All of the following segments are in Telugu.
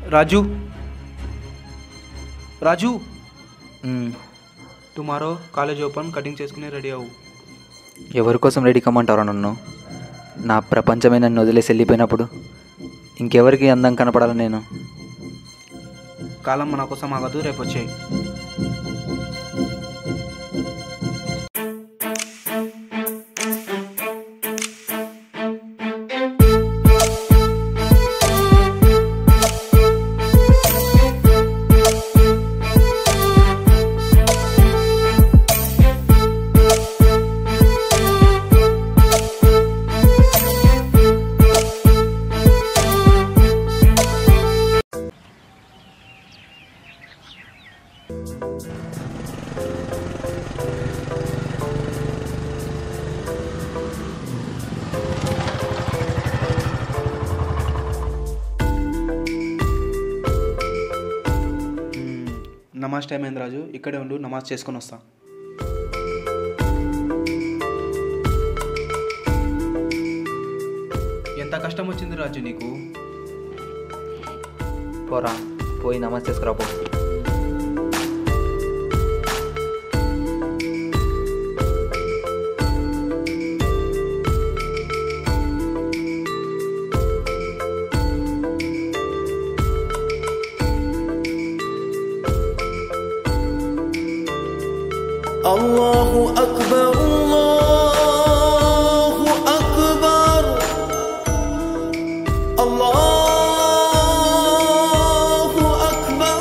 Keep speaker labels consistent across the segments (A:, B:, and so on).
A: రాజు రాజు
B: మ్మ్.
A: టుమారో కాలేజ్ ఓపెన్ కటింగ్ చేసుకుని రెడీ అవ్వు
B: ఎవరి కోసం రెడీ కమ్మంటారా నన్ను నా ప్రపంచమే నన్ను వదిలేసి వెళ్ళిపోయినప్పుడు ఇంకెవరికి అందం కనపడాలి నేను
A: కాలం మన కోసం ఆగదు రేపు వచ్చాయి మ్మ్. నమాజ్ టైం అయింది రాజు ఇక్కడే ఉండు నమాజ్ చేసుకొని వస్తా ఎంత కష్టం వచ్చింది రాజు నీకు
B: పోరా పోయి నమస్తే చేసుకురా పో
C: الله أكبر الله أكبر الله أكبر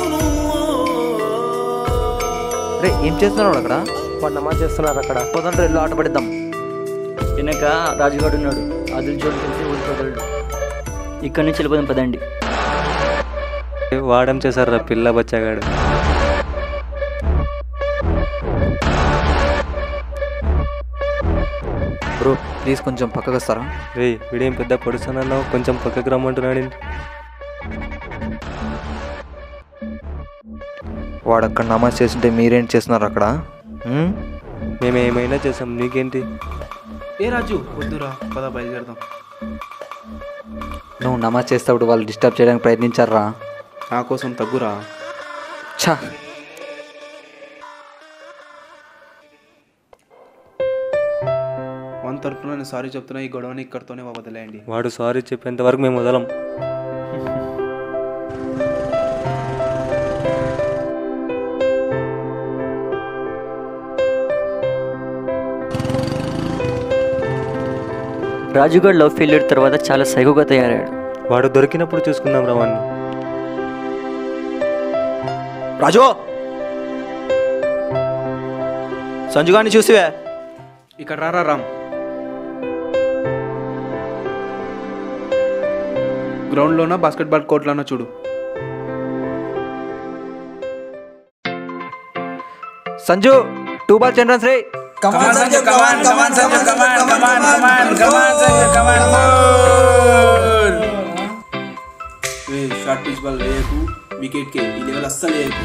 C: الله
B: రే ఏం చేస్తున్నాడు అక్కడ
D: వాడు నమాజ్ చేస్తున్నారు అక్కడ
B: పొద్దున రెల్లు ఆట పడిద్దాం
E: వెనక రాజుగాడు ఉన్నాడు అదులు జోడు తెలిసి ఊరుకోగలడు ఇక్కడి నుంచి వెళ్ళిపోదాం పదండి
D: వాడేం చేశారు పిల్ల బచ్చగాడు
B: బ్రో ప్లీజ్ కొంచెం పక్కకు వస్తారా
D: రే వీడేం పెద్ద పొడుస్తున్నావు కొంచెం పక్కకు రమ్మంటున్నాడు
B: వాడు అక్కడ నమాజ్ చేస్తుంటే మీరేంటి చేస్తున్నారు అక్కడ మ్మ్?
D: మేము ఏమైనా చేసాం నీకేంటి
A: ఏ రాజు వద్దురా పద బయలుదేరదాం
B: నువ్వు నమాజ్ చేసేటప్పుడు వాళ్ళు డిస్టర్బ్ చేయడానికి ప్రయత్నించారా
A: నా కోసం తగ్గురా
B: ఛా
A: వన్ తరఫున నేను సారీ చెప్తున్నా ఈ గొడవని ఇక్కడితోనే వదిలేయండి
D: వాడు సారీ చెప్పేంత వరకు మేము వదలం
E: రాజుగాడు లవ్ ఫెయిల్యూర్ తర్వాత చాలా సైకోగా తయారయ్యాడు
D: వాడు దొరికినప్పుడు చూసుకుందాం రావాన్ని
F: రాజు సంజుగాన్ని చూసివే
A: ఇక్కడ రారా రామ్ గ్రౌండ్లోనా బాస్కెట్బాల్ కోర్ట్లోనా చూడు
B: సంజు టూ బాల్ చెండ్రన్స్ రే
A: షార్ట్ పిచ్ బాల్ వేయకు వికెట్ కి ఈ లెవెల్ అస్సలు వేయకు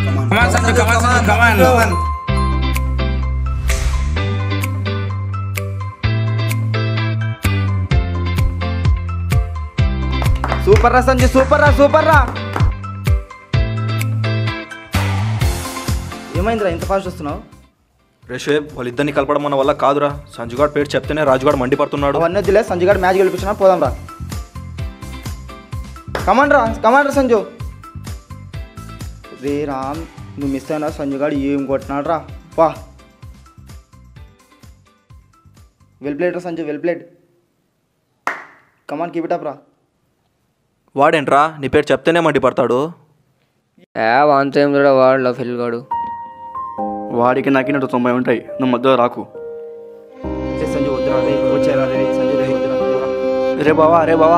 F: సూపర్ రా సంజు సూపర్ రా సూపర్ రా ఏమైందిరా ఇంత ఫాస్ట్ వస్తున్నావు
G: రేషేబ్ వాళ్ళిద్దరిని కలపడం మన వల్ల కాదురా సంజుగాడ్ పేరు చెప్తేనే రాజుగాడు మండిపడుతున్నాడు
F: అవన్నీ వద్దులే సంజు గారు మ్యాచ్ గెలిపించినా పోదాం రా కమాండ్ రా కమాండ్ రా సంజు రే రామ్ నువ్వు మిస్ అయినా సంజు గారు ఏం కొట్టినాడు రా వా వెల్ ప్లేడ్ రా Sanju well played come on keep it up రా
G: వాడేంట్రా నీ పేరు చెప్తేనే మండిపడతాడు
E: ఏ వాంతో ఏం కూడా వాడు లవ్ ఫెయిల్ గాడు
H: వాడికి నాకినట్టు తొంభై ఉంటాయి నువ్వు మధ్యలో రాకు
F: చే సంజు వద్దురా రే వచ్చేరా రే సంజు రే వద్దురా
H: రే బావా రే బావా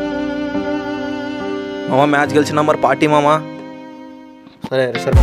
G: మామ మ్యాచ్ గెలిచిన మరి పార్టీ మామ
H: సరే సరే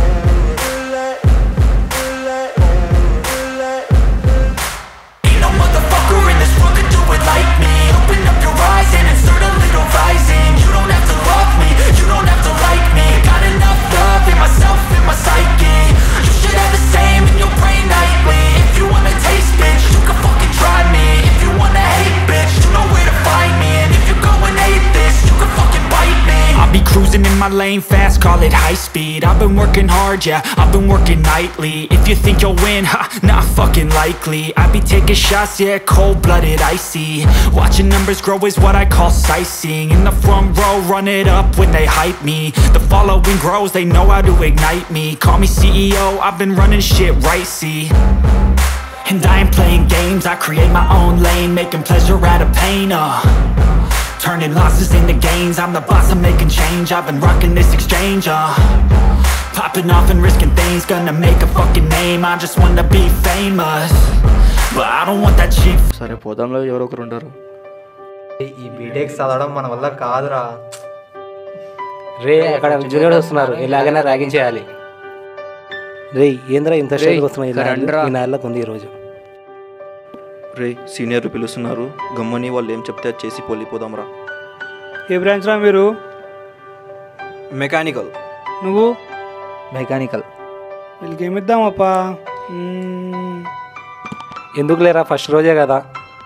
C: No motherfucker in this world could do it like me Open up your eyes and insert a little rising You don't have to love me, you don't have to like me Got enough love in myself, in my psyche You should have the same in your brain nightly If you wanna taste, bitch, you can fucking try me If you wanna hate, bitch, you know where to find me And if you're going hate this, you can fucking bite me I'll be cruising racing in my lane fast, call it high speed I've been working hard, yeah, I've been working nightly If you think you'll win, ha, not fucking likely I be taking shots, yeah, cold-blooded, icy Watching numbers grow is what I call sightseeing In the front row, run it up when they hype me The following grows, they know how to ignite me Call me CEO, I've been running shit right, see and I ain't playing games, I create my own lane Making pleasure out of pain, uh Turning losses into gains I'm the boss, I'm making change I've been rocking this exchange, uh Popping off and risking things Gonna make a fucking name I just wanna be famous But I don't want that cheap
H: సరే పోదాంలో ఎవరో ఒకరు ఉంటారు
B: ఈ బీటెక్ చదవడం మన వల్ల కాదురా
I: రే అక్కడ జూనియర్స్ వస్తున్నారు ఎలాగైనా ర్యాగింగ్ చేయాలి రే ఏంద్రా ఇంత స్టేజ్కి వస్తున్నాయి ఇలా
B: రండ్రా.
I: ఈ నెలలో ఉంది ఈరోజు
G: రే సీనియర్లు పిలుస్తున్నారు గమ్మని వాళ్ళు ఏం చెప్తే అది చేసి పోలిపోదాం రా
J: ఏ బ్రాంచ్ రా మీరు
G: మెకానికల్
J: నువ్వు
B: మెకానికల్
J: వీళ్ళకి ఏమిద్దామప్పా మ్మ్,
I: ఎందుకు లేరా ఫస్ట్ రోజే కదా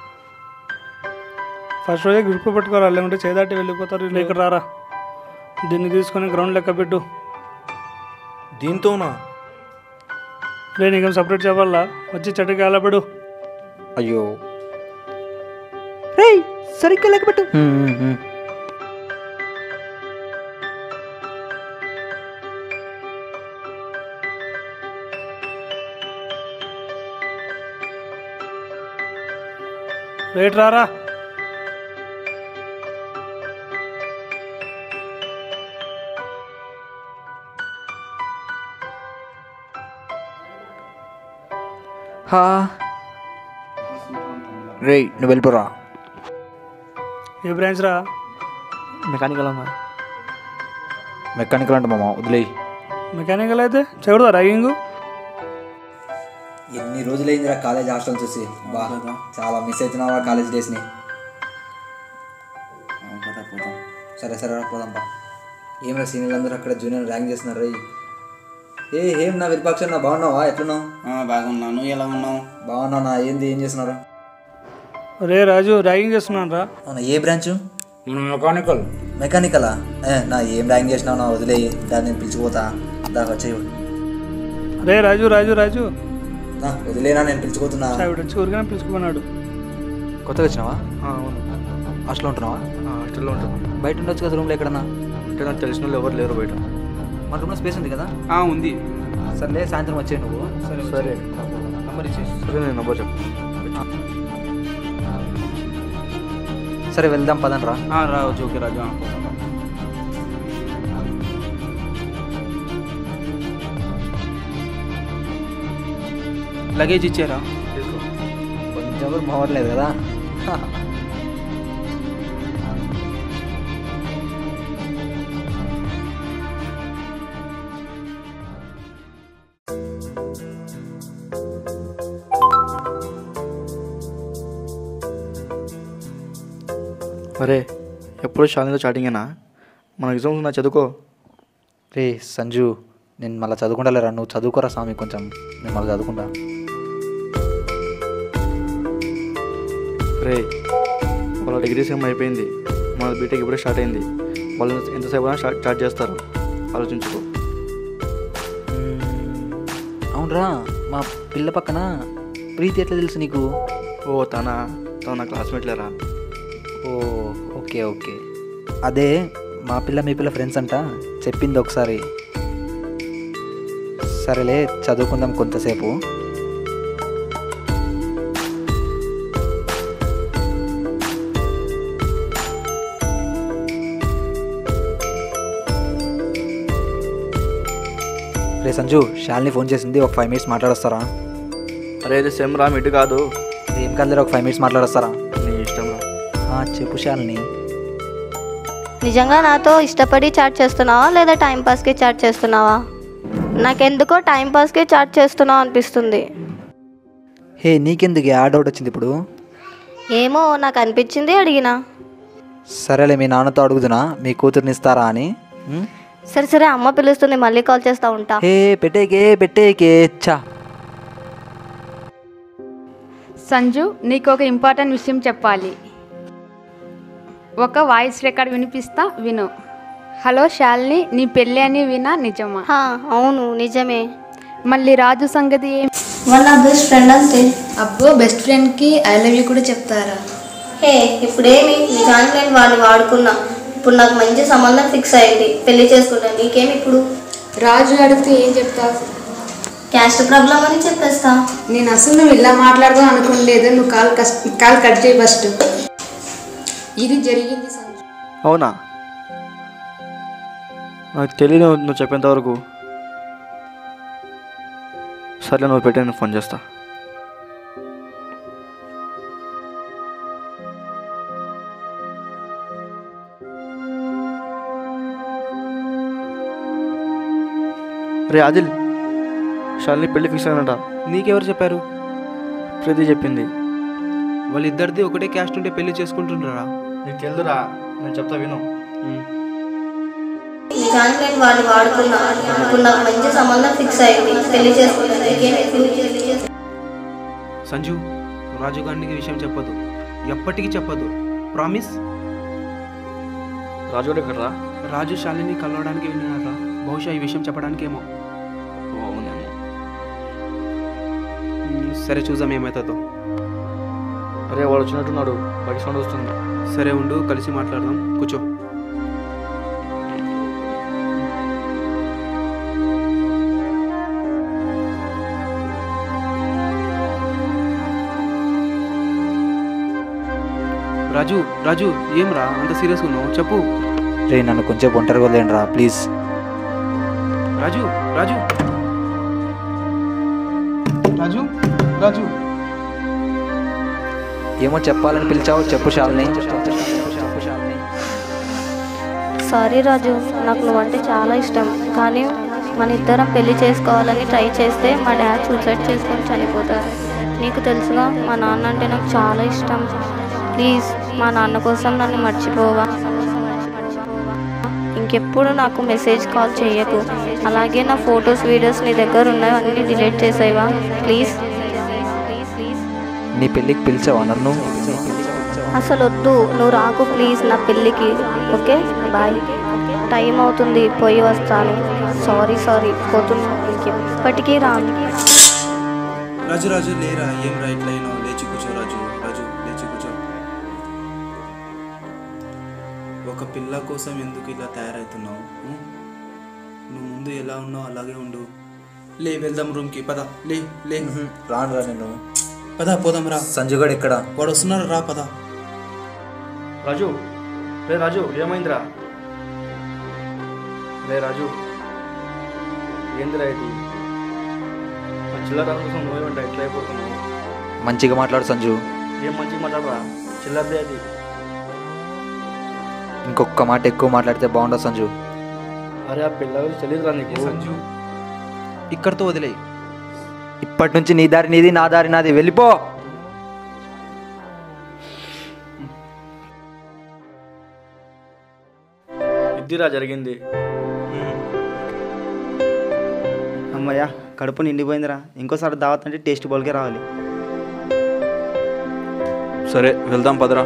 J: ఫస్ట్ రోజే గ్రిప్ పట్టుకోరా లేకుంటే చేదాటి వెళ్ళిపోతారు వీళ్ళు ఇక్కడ రారా దీన్ని తీసుకొని గ్రౌండ్ లెక్క పెట్టు
G: దీంతోనా
J: రే నీకేం సపరేట్ చెప్పాలా వచ్చి చెట్టుకి అలబడు
B: అయ్యో సరిగ్గా లెక్క పెట్టు
J: రేట్ రారా
B: హా రే నువ్వు వెళ్ళిపోరా
J: ఏ బ్రాంచ్ రా
H: మెకానికల్ అమ్మా
B: మెకానికల్ అంట మామ వదిలేయి
J: మెకానికల్ అయితే చెడుదా ర్యాగింగ్
B: ఎన్ని రోజులైందిరా కాలేజ్ హాస్టల్ చూసి బా చాలా మిస్ అవుతున్నావా కాలేజ్ డేస్ని సరే సరే రా పోదాం బా ఏమరా సీనియర్లు అందరూ అక్కడ జూనియర్ ర్యాంక్ చేస్తున్నారు రై ఏ ఏం నా విరూపాక్ష నా బాగున్నావా ఎట్లున్నావు
F: బాగున్నాను ఎలా ఉన్నావు
B: బాగున్నా నా ఏంది ఏం చేస్తున్నారు
J: రే రాజు ర్యాగింగ్ చేస్తున్నాను రా
B: అవునా ఏ బ్రాంచ్
F: మెకానికల్
B: మెకానికలా ఏ నా ఏం ర్యాంక్ చేసినావు నా వదిలేయి దాన్ని నేను పిలిచిపోతా దా వచ్చేయి
J: రే రాజు రాజు రాజు
B: నా వదిలేనా నేను పిలిచిపోతున్నా
J: ఆవిడ వచ్చి ఊరికనే పిలుచుకున్నాడు
B: కొత్తగా వచ్చినావా
H: అవును
B: హాస్టల్లో ఉంటున్నావా
H: హాస్టల్లో ఉంటాను
B: బయట ఉండొచ్చు కదా రూమ్లో ఎక్కడన్నా
H: అంటే నాకు తెలిసిన వాళ్ళు ఎవరు లేరు బయట
B: మన రూమ్లో స్పేస్ ఉంది కదా
A: ఉంది
B: సర్లే సాయంత్రం వచ్చే నువ్వు
A: సరే
H: సరే
A: నంబర్ ఇచ్చేసి
H: సరే నేను నంబర్ చెప్పు
B: సరే వెళ్దాం పదండి రా
A: రా ఓకే రాజు ఆ, పోదాం. లగేజ్ ఇచ్చారా
B: కొంచెం కూడా మావట్లేదు కదా
H: అరే ఎప్పుడు షాలినితో చాటింగేనా మన ఎగ్జామ్స్ ఉన్నా చదువుకో
B: రే సంజు నేను మళ్ళీ చదువుకుంటలేరా నువ్వు చదువుకోరా స్వామి కొంచెం నేను మళ్ళీ చదువుకుంటా
H: రే వాళ్ళ డిగ్రీ సేమ్ అయిపోయింది మన బీటెక్ ఇప్పుడే స్టార్ట్ అయింది వాళ్ళు ఎంతసేపు అయినా స్టార్ట్ స్టార్ట్ చేస్తారు ఆలోచించుకో
B: అవునరా మా పిల్ల పక్కన ప్రీతి ఎట్లా తెలుసు నీకు
H: ఓ తన తన నా క్లాస్మేట్ లేరా
B: ఓ ఓకే ఓకే అదే మా పిల్ల మీ పిల్ల ఫ్రెండ్స్ అంట చెప్పింది ఒకసారి సరేలే చదువుకుందాం కొంతసేపు రే సంజు శాలిని ఫోన్ చేసింది ఒక ఫైవ్ మినిట్స్ మాట్లాడొస్తారా
H: అరే ఇది సెమ్ రా మిడ్ కాదు
B: ఏం కాదు ఒక ఫైవ్ మినిట్స్ మాట్లాడొస్తారా
H: నీ ఇష్టం రా
B: ఆ, చెప్పు శాలిని
K: నిజంగా నాతో ఇష్టపడి చాట్ చేస్తున్నావా లేదా టైంపాస్కి చాట్ చేస్తున్నావా నాకెందుకో టైంపాస్కి చాట్ చేస్తున్నావు అనిపిస్తుంది
B: హే నీకెందుకు ఆ డౌట్ వచ్చింది ఇప్పుడు
K: ఏమో నాకు అనిపించింది అడిగినా
B: సరేలే మీ నాన్నతో అడుగుతున్నా మీ కూతుర్ని ఇస్తారా అని ఉం?
K: సరే సరే అమ్మ పిలుస్తుంది మళ్ళీ కాల్ చేస్తా ఉంటా
B: హే పెట్టేకే పెట్టేకే చా
L: సంజు నీకు ఒక ఇంపార్టెంట్ విషయం చెప్పాలి ఒక వాయిస్ రికార్డ్ వినిపిస్తా విను హలో శాలిని నీ పెళ్ళి అని వినా నిజమా
K: హా, అవును నిజమే
L: మళ్ళీ రాజు సంగతి ఏం
K: వాళ్ళ బెస్ట్ ఫ్రెండ్ అంతే
M: అబ్బో బెస్ట్ ఫ్రెండ్కి ఐ లవ్ యూ కూడా చెప్తారా
K: హే ఇప్పుడేమి నిజానికి నేను వాడిని వాడుకున్నా ఇప్పుడు నాకు మంచి సంబంధం ఫిక్స్ అయింది పెళ్లి చేసుకుంటాను నీకేమి ఇప్పుడు
M: రాజు అడిగితే ఏం చెప్తావు
K: క్యాస్ట్ ప్రాబ్లం అని చెప్పేస్తా
M: నేను అసలు నువ్వు ఇలా మాట్లాడదాం అనుకోలేదు నువ్వు కాల్ కస్- కాల్ కట్ చేయి ఫస్ట్ ఇది జరిగింది సంజు
H: అవునా నాకు తెలియదు నువ్వు చెప్పేంత వరకు సర్లే నువ్వు పెట్టే నేను ఫోన్ చేస్తా రే ఆదిల్ షాలిని పెళ్లి ఫిక్స్ అయినట
A: నీకెవరు చెప్పారు
H: ప్రీతి చెప్పింది
A: వాళ్ళిద్దరిది ఒకటే క్యాస్ట్ ఉంటే పెళ్లి చేసుకుంటుండ్రా
H: నీకు తెలుదురా నేను చెప్తా విను
K: నిజానికి నేను వాడిని వాడుకున్నా ఇప్పుడు నాకు మంచి సంబంధం ఫిక్స్ అయింది పెళ్లి చేసుకుంటాను నీకేమి ఇప్పుడు
A: సంజు రాజు గారికి విషయం చెప్పదు ఎప్పటికీ చెప్పదు ప్రామిస్
H: రాజు కూడా ఇక్కడ రా
A: రాజు శాలిని కలవడానికి వెళ్ళినాక బహుశా ఈ విషయం చెప్పడానికేమో
H: అవునేమో
A: మ్, సరే చూద్దాం ఏమవుతుందో
H: అరే వాడు వచ్చినట్టున్నాడు బయట సౌండ్ వస్తుంది
A: సరే ఉండు కలిసి మాట్లాడదాం కూర్చో రాజు రాజు ఏం రా అంత సీరియస్గా ఉన్నావు చెప్పు
B: రే నన్ను కొంచెం ఒంటరిగా వదిలేండి రా ప్లీజ్
A: రాజు రాజు రాజు రాజు
B: ఏమో చెప్పాలని పిలిచావు చెప్పు శాలిని
K: సారీ రాజు నాకు నువ్వంటే చాలా ఇష్టం కానీ మన ఇద్దరం పెళ్లి చేసుకోవాలని ట్రై చేస్తే మా డాడ్ సూసైడ్ చేసుకొని చనిపోతారు నీకు తెలుసుగా మా నాన్న అంటే నాకు చాలా ఇష్టం ప్లీజ్ మా నాన్న కోసం నన్ను మర్చిపోవా ఇంకెప్పుడు నాకు మెసేజ్ కాల్ చేయకు అలాగే నా ఫొటోస్ వీడియోస్ నీ దగ్గర ఉన్నాయి అన్నీ డిలీట్ చేసేవా ప్లీజ్
B: నీ పెళ్ళికి పిలిచావా నన్ను
K: అసలు వద్దు నువ్వు రాకు ప్లీజ్ నా పెళ్ళికి ఓకే బాయ్ టైం అవుతుంది పోయి వస్తాను సారీ సారీ పోతున్నా ఇంకెప్పటికీ రాను
A: రాజు రాజు లేరా ఏం రైట్ లైన్ లేచి కూర్చో రాజు రాజు లేచి కూర్చో ఒక పిల్ల కోసం ఎందుకు ఇలా తయారవుతున్నావు ఉం? నువ్వు ముందు ఎలా ఉన్నావు అలాగే ఉండు లే వెళ్దాం రూమ్కి పద లే లే
B: రాను రా నేను
A: పద పోదాం రా
B: సంజుగాడు ఇక్కడ
A: వాడు వస్తున్నారు రా పద
H: రాజు రే రాజు ఏమైందిరా రే రాజు ఏందిరా ఇది ఆ చిల్లర కోసం నువ్వేమంట ఎట్లా అయిపోతున్నావు
B: మంచిగా మాట్లాడు సంజు
H: ఏం మంచిగా మాట్లాడరా చిల్లరదే అది
B: ఇంకొక మాట ఎక్కువ మాట్లాడితే బాగుండదు సంజు
H: అరే ఆ పిల్ల గురించి తెలియదురా నీకు
A: సంజు ఇక్కడితో వదిలేయి
B: ఇప్పటి నుంచి నీ దారి నీది నా దారి నాది వెళ్ళిపో
H: ఇద్దిరా జరిగింది
F: అమ్మయ్యా కడుపు నిండిపోయిందిరా ఇంకోసారి దావత్ అంటే టేస్ట్ బౌల్కే రావాలి
G: సరే వెళ్దాం పదరా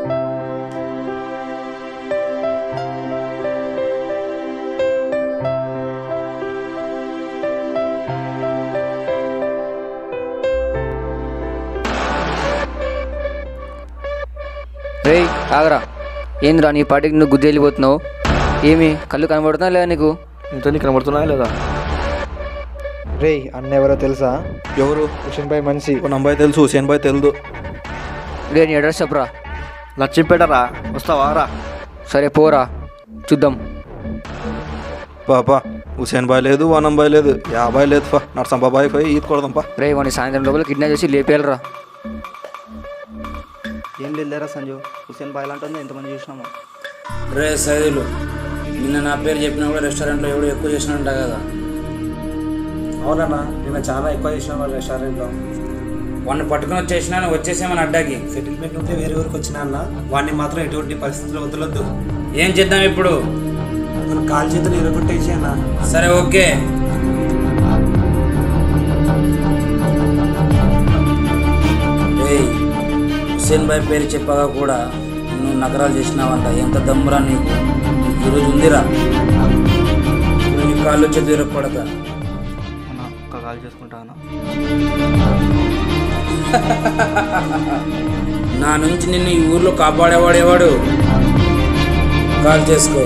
E: రేయ్ ఆగరా ఏందిరా నీ పాటికి నువ్వు గుద్ది వెళ్ళిపోతున్నావు ఏమి కళ్ళు కనబడుతున్నా లేదా నీకు
H: ఇంత నీకు కనబడుతున్నాయా లేదా
F: రే అన్న ఎవరో తెలుసా
G: ఎవరు
F: హుషన్ భాయ్ మనిషి
G: ఒక నంబాయి తెలుసు హుసేన్ బాయ్ తెలుదు
E: రే నీ అడ్రస్ చెప్పరా
H: లచ్చిపేటరా వస్తావా రా
E: సరే పోరా చూద్దాం
G: పాపా హుసేన్ బాయ్ లేదు వనం బాయ్ లేదు యాభై లేదు పా నర్సంపా బాయ్ పోయి ఈద్ కొడదాం పా
E: రే వాడిని సాయంత్రం లోపల కిడ్నాప్ చేసి లేపేయాలరా
F: ఏం లేదులేరా సంజు హుసేన్ భాయ్ లాంటి ఎంతమంది చూసినాము
N: రే సైదులు నిన్న నా పేరు చెప్పినా కూడా రెస్టారెంట్లో ఎవడు ఎక్కువ చేసినట్ట కదా
O: అవునన్నా నేను చాలా ఎక్కువ చేసిన వాళ్ళ రెస్టారెంట్లో
N: వాడిని పట్టుకుని వచ్చేసినా నువ్వు వచ్చేసేమని అడ్డాకి
O: సెటిల్మెంట్ ఉంటే వేరే ఊరికి వచ్చిన అన్న వాడిని మాత్రం ఎటువంటి పరిస్థితుల్లో వదలొద్దు
N: ఏం చేద్దాం ఇప్పుడు
O: మన కాలు చేతులు ఇరగొట్టేసి అన్న
N: సరే ఓకే ఏయ్ హుసేన్ భాయ్ పేరు చెప్పగా కూడా నువ్వు నగరాలు చేసినావంట ఎంత దమ్మురా నీకు నీ ఈరోజు ఉందిరా ఇప్పుడు నీ కాళ్ళు వచ్చి దూరం పడతా
H: అన్న ఒక్క కాల్ చేసుకుంటా అన్న
N: నా నుంచి నిన్ను ఈ ఊర్లో కాపాడేవాడేవాడు కాల్ చేసుకో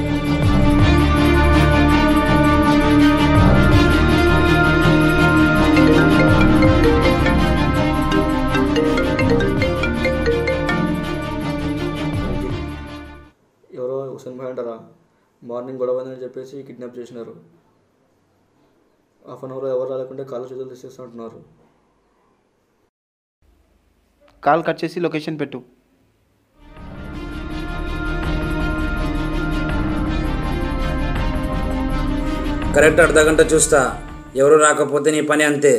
H: ఎవరో హుసేన్ భాయ్ అంటారా మార్నింగ్ గొడవ అయిందని చెప్పేసి కిడ్నాప్ చేసినారు హాఫ్ అన్ అవర్లో ఎవరు రాలేకుంటే కాళ్ళు చేతులు తీసేస్తూ ఉంటున్నారు
F: కాల్ కట్ చేసి లొకేషన్ పెట్టు
N: కరెక్ట్ అర్ధ గంట చూస్తా ఎవరు రాకపోతే నీ పని అంతే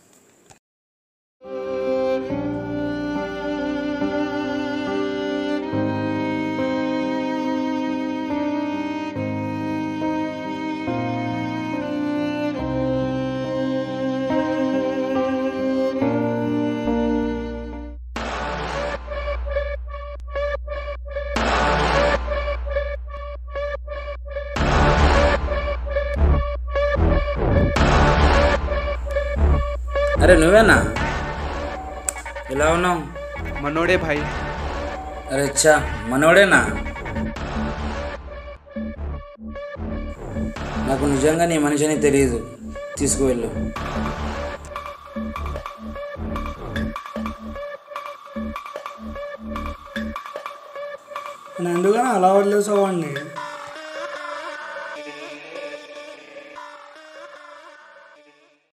N: అరే నువ్వేనా ఎలా ఉన్నావు
F: మనోడే భాయ్
N: అరే చా మనోడేనా నాకు నిజంగా నీ మనిషిని తెలియదు తీసుకువెళ్ళు
J: నేను ఎందుకని అలా వదిలేసావు వాడిని